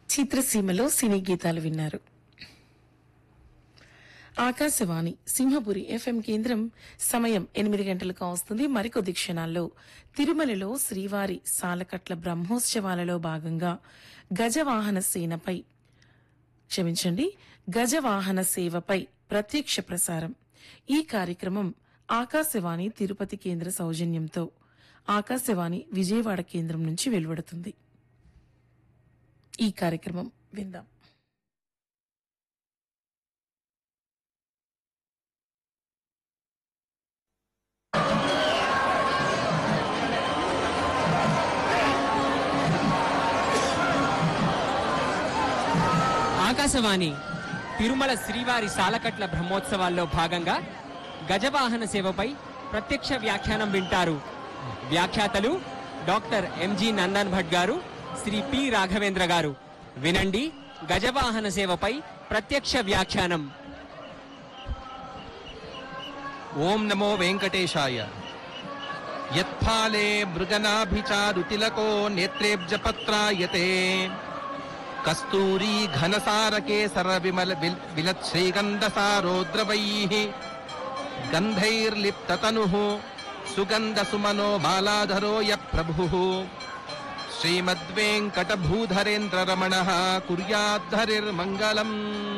చిత్రసీమలో సినీ గీతాలు విన్నారు ఆకాశవాణి సింహపురి ఎఫ్ఎం కేంద్రం సమయం ఎనిమిది గంటలకు వస్తుంది మరికొద్ది క్షణాల్లో తిరుమలలో శ్రీవారి సాలకట్ల బ్రహ్మోత్సవాలలో భాగంగా గజవాహన సేనపై క్షమించండి గజవాహన సేవపై ప్రత్యక్ష ప్రసారం ఈ కార్యక్రమం ఆకాశవాణి తిరుపతి కేంద్ర సౌజన్యంతో ఆకాశవాణి విజయవాడ కేంద్రం నుంచి వెలువడుతుంది ఈ కార్యక్రమం విందాం ఆకాశవాణి తిరుమల శ్రీవారి సాలకట్ల బ్రహ్మోత్సవాల్లో భాగంగా గజవాహన సేవపై ప్రత్యక్ష వ్యాఖ్యానం వింటారు వ్యాఖ్యాతలు డాక్టర్ ఎంజి నందన్ భట్ గారు శ్రీ పి రాఘవేంద్ర గారు వినండి గజవాహన సేవపై ప్రత్యక్ష వ్యాఖ్యానం ఓం నమో వెంకటేశాయ యత్ఫాలే మృగనాభిచారుతిలకో నేత్రేబ్జపత్రాయతే కస్తూరీ ఘనసారకే సర విమల విల్- విలత్ శ్రీగంధసారోద్రవైః గంధైర్లిప్తతనుః సుగంధ సుమనో మాలాధరో య ప్రభుః శ్రీమద్వేంకటభూధరేంద్ర రమణ కుర్యాద్ధరిర్మంగళం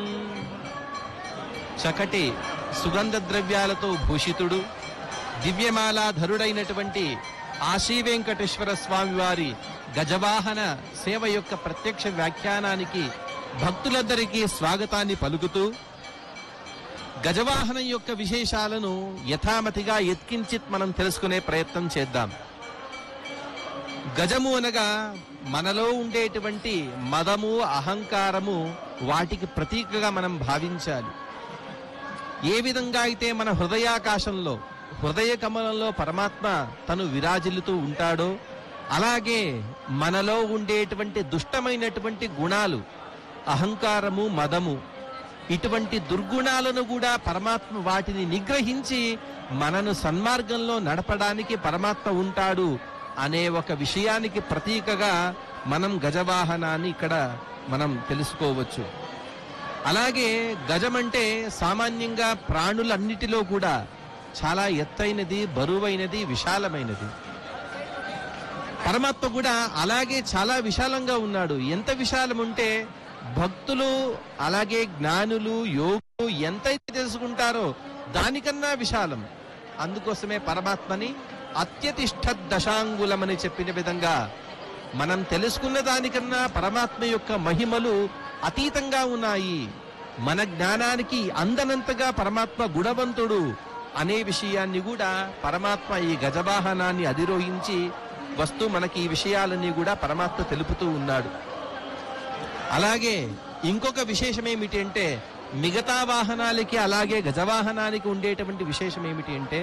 చకటి సుగంధ ద్రవ్యాలతో భూషితుడు దివ్యమాలాధరుడైనటువంటి ఆశీ వెంకటేశ్వర స్వామి వారి గజవాహన సేవ యొక్క ప్రత్యక్ష వ్యాఖ్యానానికి భక్తులందరికీ స్వాగతాన్ని పలుకుతూ గజవాహనం యొక్క విశేషాలను యథామతిగా ఎత్కించిత్ మనం తెలుసుకునే ప్రయత్నం చేద్దాం గజము అనగా మనలో ఉండేటువంటి మదము అహంకారము వాటికి ప్రతీకగా మనం భావించాలి ఏ విధంగా అయితే మన హృదయాకాశంలో హృదయ కమలంలో పరమాత్మ తను విరాజిల్లుతూ ఉంటాడో అలాగే మనలో ఉండేటువంటి దుష్టమైనటువంటి గుణాలు అహంకారము మదము ఇటువంటి దుర్గుణాలను కూడా పరమాత్మ వాటిని నిగ్రహించి మనను సన్మార్గంలో నడపడానికి పరమాత్మ ఉంటాడు అనే ఒక విషయానికి ప్రతీకగా మనం గజవాహనాన్ని ఇక్కడ మనం తెలుసుకోవచ్చు అలాగే గజమంటే సామాన్యంగా ప్రాణులన్నిటిలో కూడా చాలా ఎత్తైనది బరువైనది విశాలమైనది పరమాత్మ కూడా అలాగే చాలా విశాలంగా ఉన్నాడు ఎంత విశాలం ఉంటే భక్తులు అలాగే జ్ఞానులు యోగులు ఎంతైతే తెలుసుకుంటారో దానికన్నా విశాలం అందుకోసమే పరమాత్మని అత్యతిష్ట దశాంగులమని చెప్పిన విధంగా మనం తెలుసుకున్న దానికన్నా పరమాత్మ యొక్క మహిమలు అతీతంగా ఉన్నాయి మన జ్ఞానానికి అందనంతగా పరమాత్మ గుణవంతుడు అనే విషయాన్ని కూడా పరమాత్మ ఈ గజవాహనాన్ని అధిరోహించి వస్తూ మనకి ఈ విషయాలన్నీ కూడా పరమాత్మ తెలుపుతూ ఉన్నాడు అలాగే ఇంకొక విశేషం ఏమిటి అంటే మిగతా వాహనాలకి అలాగే గజవాహనానికి ఉండేటువంటి విశేషం ఏమిటి అంటే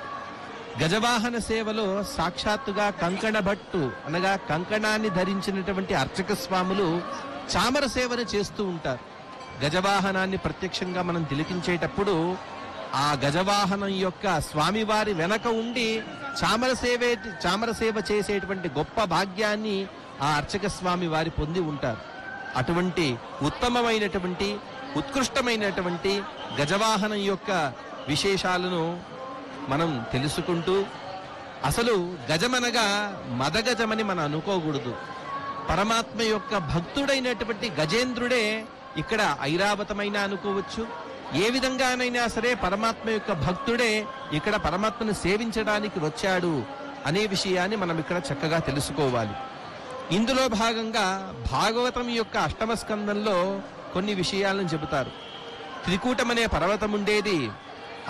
గజవాహన సేవలో సాక్షాత్తుగా కంకణ భట్టు అనగా కంకణాన్ని ధరించినటువంటి అర్చక స్వాములు చామర సేవను చేస్తూ ఉంటారు గజవాహనాన్ని ప్రత్యక్షంగా మనం తిలకించేటప్పుడు ఆ గజవాహనం యొక్క స్వామివారి వెనక ఉండి చామర సేవే చామర సేవ చేసేటువంటి గొప్ప భాగ్యాన్ని ఆ అర్చక స్వామి వారి పొంది ఉంటారు అటువంటి ఉత్తమమైనటువంటి ఉత్కృష్టమైనటువంటి గజవాహనం యొక్క విశేషాలను మనం తెలుసుకుంటూ అసలు గజమనగా మదగజమని మనం అనుకోకూడదు పరమాత్మ యొక్క భక్తుడైనటువంటి గజేంద్రుడే ఇక్కడ ఐరావతమైన అనుకోవచ్చు ఏ విధంగానైనా సరే పరమాత్మ యొక్క భక్తుడే ఇక్కడ పరమాత్మను సేవించడానికి వచ్చాడు అనే విషయాన్ని మనం ఇక్కడ చక్కగా తెలుసుకోవాలి ఇందులో భాగంగా భాగవతం యొక్క అష్టమ స్కందంలో కొన్ని విషయాలను చెబుతారు త్రికూటం అనే పర్వతం ఉండేది